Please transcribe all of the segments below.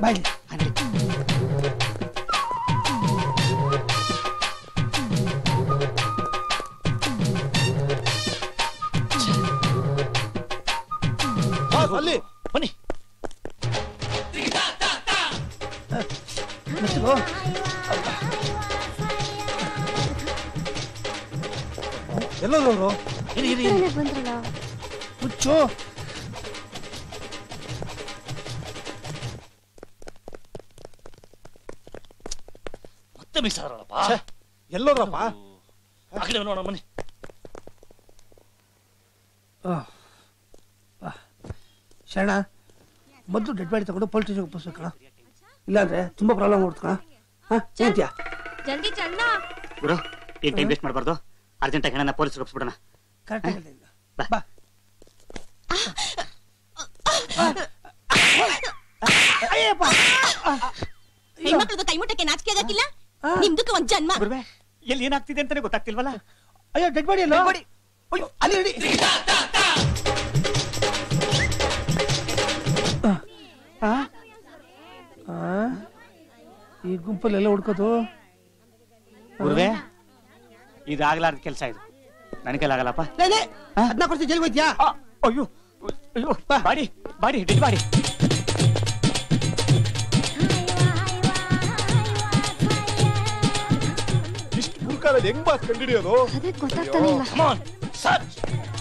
ಬಾಯ್ ಅಲ್ಲಿ ಬನ್ನಿ ಮೆತ್ತಗೋ ಎಲ್ಲೋದ್ರು ಇರಿ ಇರಿ ಇರಿ. ಬಂದ್ರಲ್ಲ ಹುಚ್ಚು ಮತ್ತೆ ಮಿಸ್ ಆದ್ರಲ್ಲಪ್ಪ ಎಲ್ಲೋದ್ರಪ್ಪ ಆ ಕಡೆ ನೋಡೋಣ ಬನ್ನಿ ಶರಣ ಮೊದಲು ಡೆಡ್ ಬಾಡಿ ತಗೊಂಡು ಪೊಲೀಸ್ ಸ್ಟೇಷನ್ಗೆ ಒಪ್ಪಿಸ್ಬೇಕು ಕಣ ಇಲ್ಲಾಂದ್ರೆ ತುಂಬಾ ಪ್ರಾಬ್ಲಮ್ ಆಗುತ್ತೆ ಕಣ ಹಾ ಏನಂತೀಯ ಜಲ್ದಿ ಚಣ್ಣ ಗುರು ಈಗ ಟೈಮ್ ವೇಸ್ಟ್ ಮಾಡಬಾರ್ದು ಅರ್ಜೆಂಟಾಗಿ ಹೆಣ್ಣನ ಪೊಲೀಸ್ ಒಪ್ಸ್ಬಿಡೋಣ ಕರೆಕ್ಟ್ ಆಗಿದೆ ಬಾ. ಬಾ ಅಯ್ಯಪ್ಪ ಹೆಣ್ಮಕ್ಳದು ಕೈ ಮುಟ್ಟಕ್ಕೆ ನಾಚಿಕೆ ಆಗಕ್ಕಿಲ್ಲ ನಿಮ್ದಕ್ಕೆ ಒಂದ್ ಜನ್ಮ ಗುರುವೆ ಎಲ್ಲಿ ಏನಾಗ್ತಿದೆ ಅಂತಾನೆ ಗೊತ್ತಾಗ್ತಿಲ್ವಲ್ಲ ಅಯ್ಯೋ ಡೆಡ್ ಬಾಡಿ ಅಲ್ಲ ಅಯ್ಯೋ ಅಲ್ಲಿ ಇಡಿ ಆ? ಆ? ಈ ಗುಂಪಲ್ಲೆಲ್ಲ ಹುಡ್ಕೋದು ಗುರುವೆ ಇದಾಗ್ಲಾರ್ದ ಕೆಲಸ ಇದು ನನ್ನ ಕೈಲಾಗಲ್ಲಪ್ಪ ಅದನ್ನ ಕೊಡ್ತೀನಿ ಜೈಲಿಗೆ ಹೋಯ್ತಿಯಾ ಆ, ಅಯ್ಯೋ ಅಯ್ಯೋ ಬಾಡಿ ಬಾಡಿ ಡೆಡ್ ಬಾಡಿ ಇಷ್ಟು ಮುರ್ಕಾಲಲ್ಲಿ ಹೆಂಗ್ ಬಾಸ್ ಕಂಡಿಡಿಯೋದು ಅದೇ ಗೊತ್ತಾಗ್ತಾನೆ ಇಲ್ಲ come on search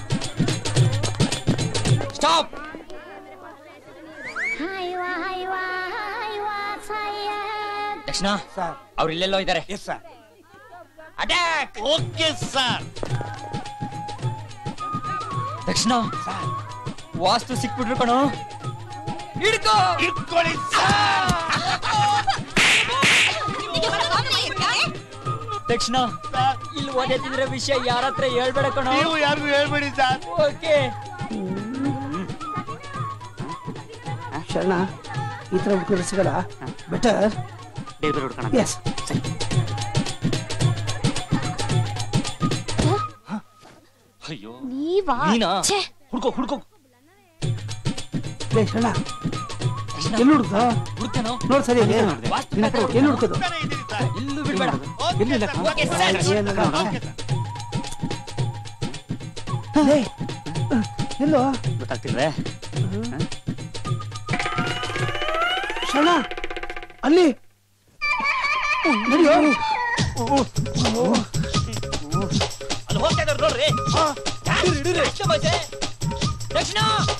stop Dakshina sir ಅವ್ರು ಇಲ್ಲೆಲ್ಲೋ ಇದ್ದಾರೆ yes sir attack okay sir Dakshina ವಾಸ್ತು ಸಿಕ್ಬಿಟ್ರು ಕಣೋ ಹಿಡ್ಕೋ ಇಟ್ಕೊಳ್ಳಿ ದಕ್ಷಿಣ ಇಲ್ಲಿ ಒದೆ ತಿಂದ್ರೆ ವಿಷಯ ಯಾರ ಹತ್ರ ಹೇಳ್ಬೇಡ ಕಣೋ ನೀವು ಯಾರಿಗೂ ಹೇಳ್ಬೇಡಿ ಸರ್ ಓಕೆ ಶರಣ ಈ ಥರ ಹುಡುಕಿದ್ರೆ ಸಿಗಲ್ಲ ಬೆಟರ್ ಬೇರೆ ಬೇರೆ ಹುಡ್ಕೋಣ ಎಸ್ ಅಯ್ಯೋ ನೀವಾ ನೀನಾ ಛೇ ಹುಡ್ಕೋ ಹುಡ್ಕೋ ಲೇ ಶರಣ ಎಲ್ಲಿ ಹುಡುಕ ಹುಡ್ಕೇನೋ ನೋಡ್ ಸರಿ ಎಲ್ಲಿ ಎಲ್ಲಿ ಹುಡುಕೋದು ಇಲ್ಲೂ ಬಿಡ್ಬೇಡ ಎಲ್ಲಿಲ್ಲ ಓಕೆ ಸರ್ ಲೇ, ಎಲ್ಲೋ ಗೊತ್ತಾಗ್ತಿಲ್ವೇ ಶರಣ ಅಲ್ಲಿ ನಡಿಯೋ ಅಲ್ಲಿ ಹೋಗ್ತಾ ಇದ್ದಾರೆ ನೋಡ್ರಿ ದಕ್ಷಿಣ